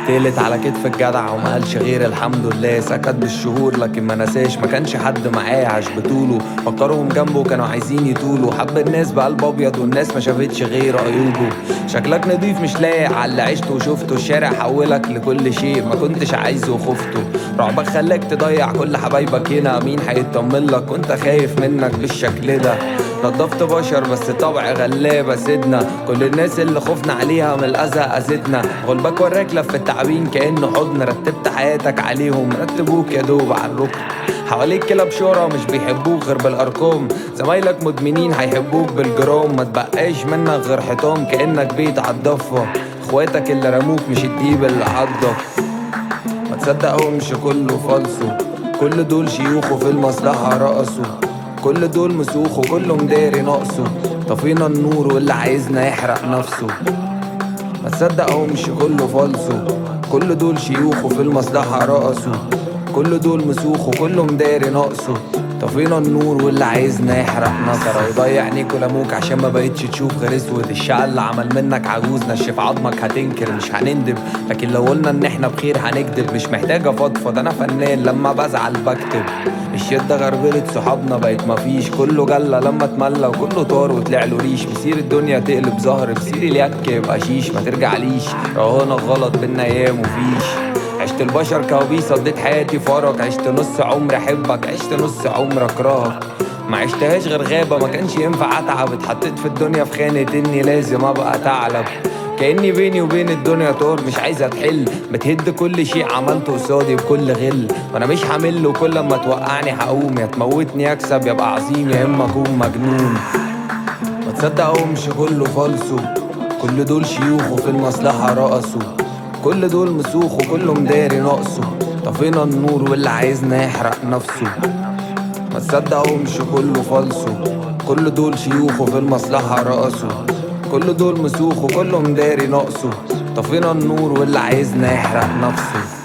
تقلت على كتف الجدع وما قالش غير الحمد لله سكت بالشهور لكن ما نساش ما كانش حد معاه عاش بطوله فكرهم جنبه كانوا عايزين يطولوا حب الناس بقلب ابيض والناس ما شافتش غير عيوبه شكلك نضيف مش لايق على اللي عشته وشفته الشارع حولك لكل شيء ما كنتش عايزه وخفته رعبك خلاك تضيع كل حبايبك هنا مين هيطمن لك وانت خايف منك بالشكل ده نضفت بشر بس طبع غلابة سيدنا كل الناس اللي خفنا عليها من الأذى أذتنا غلبك وراك لف التعابين كأنه حضن رتبت حياتك عليهم رتبوك يا دوب على الركن حواليك كلاب شورى مش بيحبوك غير بالأرقام زمايلك مدمنين هيحبوك بالجرام ما تبقاش منك غير حيطان كأنك بيت عالضفة اخواتك اللي رموك مش الديب اللي عضك ما تصدقهمش كله فالصو كل دول شيوخ في المصلحة رقصوا كل دول مسوخ وكله مداري ناقصه طفينا النور واللي عايزنا يحرق نفسه ما تصدقهمش كله فالصو كل دول شيوخ في المصلحة رقصوا كل دول مسوخ وكله مداري ناقصه طفينا النور واللي عايزنا يحرق نصر يضيع عينيك ولموك عشان ما بقتش تشوف غير اسود الشقة اللي عمل منك عجوز نشف عظمك هتنكر مش هنندب لكن لو قلنا ان احنا بخير هنكدب مش محتاجة فضفض انا فنان لما بزعل بكتب الشدة غربلت صحابنا بقت مفيش كله جلة لما اتملى وكله طار وطلع له ريش مسير الدنيا تقلب زهر بسير اليك يبقى شيش ما ترجعليش رهانك غلط بينا ايام وفيش عشت البشر كوابيس قضيت حياتي فرق عشت نص عمري احبك عشت نص عمري اكرهك ما عشتهاش غير غابة ما كانش ينفع اتعب اتحطيت في الدنيا في خانة اني لازم ابقى ثعلب كأني بيني وبين الدنيا طور مش عايزة تحل بتهد كل شيء عملته قصادي بكل غل وانا مش همل وكل ما توقعني هقوم يا تموتني اكسب يبقى عظيم يا اما اكون مجنون ما تصدقهمش كله فالصو كل دول شيوخ وفي المصلحة رقصوا كل دول مسوخ وكله مداري ناقصه طفينا النور واللي عايزنا يحرق نفسه ما تصدقهمش كله فالصو كل دول شيوخ وفي المصلحة رقصوا كل دول مسوخ وكله مداري ناقصه طفينا النور واللي عايزنا يحرق نفسه